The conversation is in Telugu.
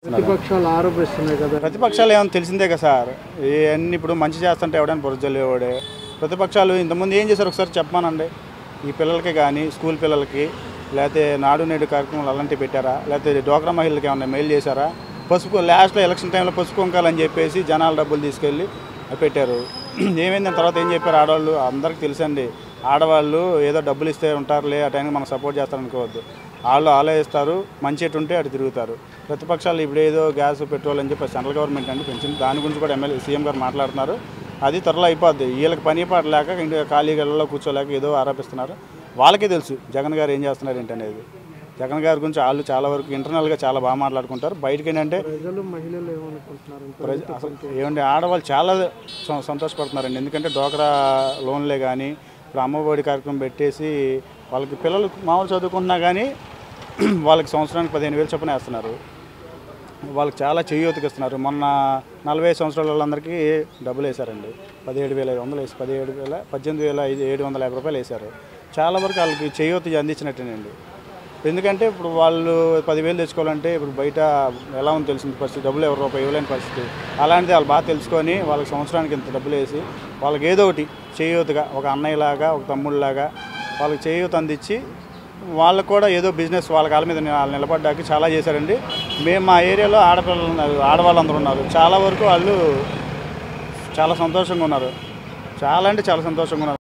ప్రతిపక్షాలు ఆరోపిస్తున్నాయి కదా ప్రతిపక్షాలు ఏమో తెలిసిందే కదా సార్ ఇవన్నీ ఇప్పుడు మంచి చేస్తుంటే ఎవడైనా బురజల్లేవాడే ప్రతిపక్షాలు ఇంతకుముందు ఏం చేశారు ఒకసారి చెప్పమానండి ఈ పిల్లలకి కానీ స్కూల్ పిల్లలకి లేకపోతే నాడు నేడు కార్యక్రమాలు అలాంటివి పెట్టారా లేకపోతే డోక్రా మహిళలకి ఏమన్నా మెయిల్ చేశారా పసుపు లాస్ట్లో ఎలక్షన్ టైంలో పసుపు కుంకాలని చెప్పేసి జనాల డబ్బులు తీసుకెళ్ళి పెట్టారు ఏమైంది దాని తర్వాత ఏం చెప్పారు ఆడవాళ్ళు అందరికీ తెలుసండి ఆడవాళ్ళు ఏదో డబ్బులు ఇస్తే ఉంటారులే ఆ టైంకి మనం సపోర్ట్ చేస్తారనుకోవద్దు వాళ్ళు ఆలోచిస్తారు మంచి ఎటు ఉంటే అటు తిరుగుతారు ప్రతిపక్షాలు ఇప్పుడు ఏదో గ్యాస్ పెట్రోల్ అని చెప్పి సెంట్రల్ గవర్నమెంట్ అంటే పెంచింది దాని గురించి కూడా ఎమ్మెల్యే సీఎం గారు మాట్లాడుతున్నారు అది త్వరలో అయిపోద్ది వీళ్ళకి పని పాట లేక ఇంటి ఖాళీగా ఇళ్ళలో కూర్చోలేక ఏదో ఆరోపిస్తున్నారు వాళ్ళకే తెలుసు జగన్ గారు ఏం చేస్తున్నారు ఏంటనేది జగన్ గారి గురించి వాళ్ళు చాలా వరకు ఇంటర్నల్గా చాలా బాగా మాట్లాడుకుంటారు బయటకి ఏంటంటే ప్రజలు మహిళలు ఏమనుకుంటున్నారు ప్రజ అసలు ఏమండి ఆడవాళ్ళు చాలా సం- సంతోషపడుతున్నారండి ఎందుకంటే డోక్రా లోన్లే కానీ ఇప్పుడు అమ్మఒడి కార్యక్రమం పెట్టేసి వాళ్ళకి పిల్లలు మామూలు చదువుకుంటున్నా కానీ వాళ్ళకి సంవత్సరానికి పదిహేను వేలు చొప్పున వేస్తున్నారు వాళ్ళకి చాలా చేయూతకి ఇస్తున్నారు మొన్న నలభై ఐదు సంవత్సరాల వాళ్ళందరికీ డబ్బులు వేశారండి పదిహేడు వేల ఐదు వందలు వేసి పదిహేడు వేల పద్దెనిమిది వేల ఐదు ఏడు వందల యాభై రూపాయలు వేశారు చాలా వరకు వాళ్ళకి చేయూత అందించినట్టేనండి ఎందుకంటే ఇప్పుడు వాళ్ళు పదివేలు తెచ్చుకోవాలంటే ఇప్పుడు బయట ఎలా ఉందో తెలిసింది పరిస్థితి డబ్బులు ఎవరు రూపాయి ఇవ్వలేని పరిస్థితి అలాంటిది వాళ్ళు బాగా తెలుసుకొని వాళ్ళకి సంవత్సరానికి ఇంత డబ్బులు వేసి వాళ్ళకి ఏదో ఒకటి చేయూతగా ఒక అన్నయ్యలాగా ఒక తమ్ముళ్ళలాగా వాళ్ళకి చేయూత అందించి వాళ్ళకు కూడా ఏదో బిజినెస్ వాళ్ళ కాళ్ళ మీద నిల- నిలబడ్డానికి చాలా చేశారండి మేము మా ఏరియాలో ఆడపిల్లలు ఉన్నారు ఆడవాళ్ళందరూ ఉన్నారు చాలా వరకు వాళ్ళు చాలా సంతోషంగా ఉన్నారు చాలా అంటే చాలా సంతోషంగా ఉన్నారు